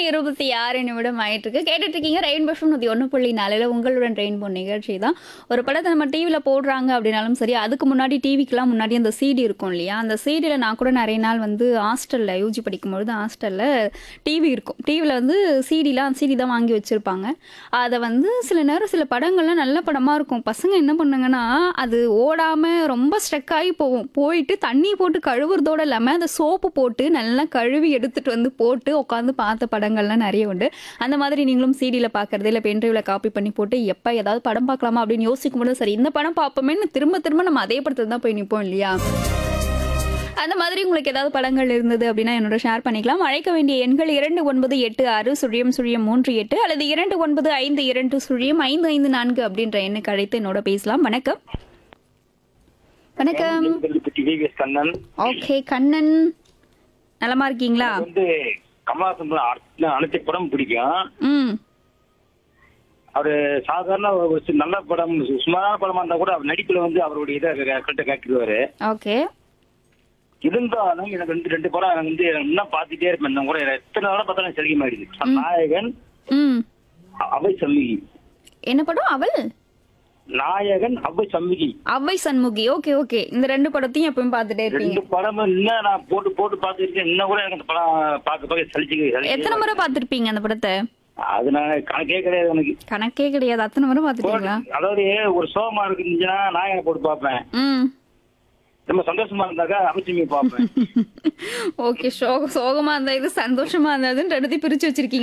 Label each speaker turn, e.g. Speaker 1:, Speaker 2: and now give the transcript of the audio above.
Speaker 1: இருபத்தி ஆறு நிமிடம் ஆயிட்டு இருக்கு கேட்டுட்டு இருக்கீங்க ரெயின் பஷம் நூற்றி ஒன்று புள்ளி நாலில் உங்களுடன் ரெயின்போ நிகழ்ச்சி தான் ஒரு படத்தை நம்ம டிவியில் போடுறாங்க அப்படின்னாலும் சரி அதுக்கு முன்னாடி டிவிக்கெலாம் முன்னாடி அந்த சிடி இருக்கும் இல்லையா அந்த சிடியில் நான் கூட நிறைய நாள் வந்து ஹாஸ்டலில் யூஜி படிக்கும்பொழுது ஹாஸ்டலில் டிவி இருக்கும் டிவியில் வந்து சிடிலாம் சிடி தான் வாங்கி வச்சுருப்பாங்க அதை வந்து சில நேரம் சில படங்கள்லாம் நல்ல படமாக இருக்கும் பசங்க என்ன பண்ணுங்கன்னா அது ஓடாமல் ரொம்ப ஸ்ட்ரெக் ஆகி போகும் போயிட்டு தண்ணி போட்டு கழுவுறதோட இல்லாமல் அந்த சோப்பு போட்டு நல்லா கழுவி எடுத்துட்டு வந்து போட்டு உட்காந்து பார்த்த படங்கள்லாம் நிறைய உண்டு அந்த மாதிரி நீங்களும் சிடியில் பார்க்கறது இல்லை பென்ட்ரைவில் காப்பி பண்ணி போட்டு எப்போ ஏதாவது படம் பார்க்கலாமா அப்படின்னு யோசிக்கும் போது சரி இந்த படம் பார்ப்போமேன்னு திரும்ப திரும்ப நம்ம அதே படத்தில் தான் போய் நிற்போம் இல்லையா அந்த மாதிரி உங்களுக்கு ஏதாவது படங்கள் இருந்தது அப்படின்னா என்னோட ஷேர் பண்ணிக்கலாம் அழைக்க வேண்டிய எண்கள் இரண்டு ஒன்பது எட்டு ஆறு சுழியம் சுழியம் மூன்று எட்டு அல்லது இரண்டு ஒன்பது ஐந்து இரண்டு சுழியம் ஐந்து ஐந்து நான்கு அப்படின்ற எண்ணுக்கு அழைத்து என்னோட பேசலாம் வணக்கம் வணக்கம்
Speaker 2: டிவிஎஸ் கண்ணன்
Speaker 1: ஓகே கண்ணன் நலமா இருக்கீங்களா
Speaker 2: வந்து கமலாசன் அனைத்து படம் பிடிக்கும்
Speaker 1: ம்
Speaker 2: அவரு சாதாரண ஒரு சி- நல்ல படம் சு- சுமாரான படமா இருந்தா கூட அவர் நடிப்புல வந்து அவருடைய இதை கரெக்டா காட்டிடுவாரு
Speaker 1: ஓகே
Speaker 2: இருந்தாலும் எனக்கு ரெண்டு ரெண்டு படம் எனக்கு வந்து எனக்கு இன்னும் பார்த்துட்டே இருப்பேன் இன்னும் கூட எனக்கு எத்தனை நாளா பார்த்தாலும் செலிக்க மாட்டேங்குது நாயகன்
Speaker 1: ம்
Speaker 2: அவை சம்மிகி
Speaker 1: என்ன படம் அவள்
Speaker 2: நாயகன் அவை சம்மிகி
Speaker 1: அவ்வை சண்முகி ஓகே ஓகே இந்த ரெண்டு படத்தையும் எப்பவும் பார்த்துட்டே இருப்பீங்க
Speaker 2: ரெண்டு படமும் இன்னும் நான் போட்டு போட்டு பார்த்துருக்கேன் இன்னும் கூட எனக்கு அந்த படம் பார்க்க பார்க்க சலிச்சு
Speaker 1: எத்தனை முறை பார்த்துருப்பீங்க அந்த படத்தை
Speaker 2: அது நான் கணக்கே கிடையாது எனக்கு
Speaker 1: கணக்கே கிடையாது அத்தனை முறை பார்த்துட்டீங்களா
Speaker 2: அதாவது ஒரு சோகமா இருக்குதுன்னா நாயகனை போட்டு பார்ப்பேன்
Speaker 1: ம்
Speaker 2: ரொம்ப சந்தோஷமா இருந்தாக்கா அமைச்சுமே பார்ப்பேன்
Speaker 1: ஓகே சோக சோகமா இருந்தா இது சந்தோஷமா இருந்ததுன்னு ரெண்டுத்தையும் பிரிச்சு வச்சிருக்கீங்க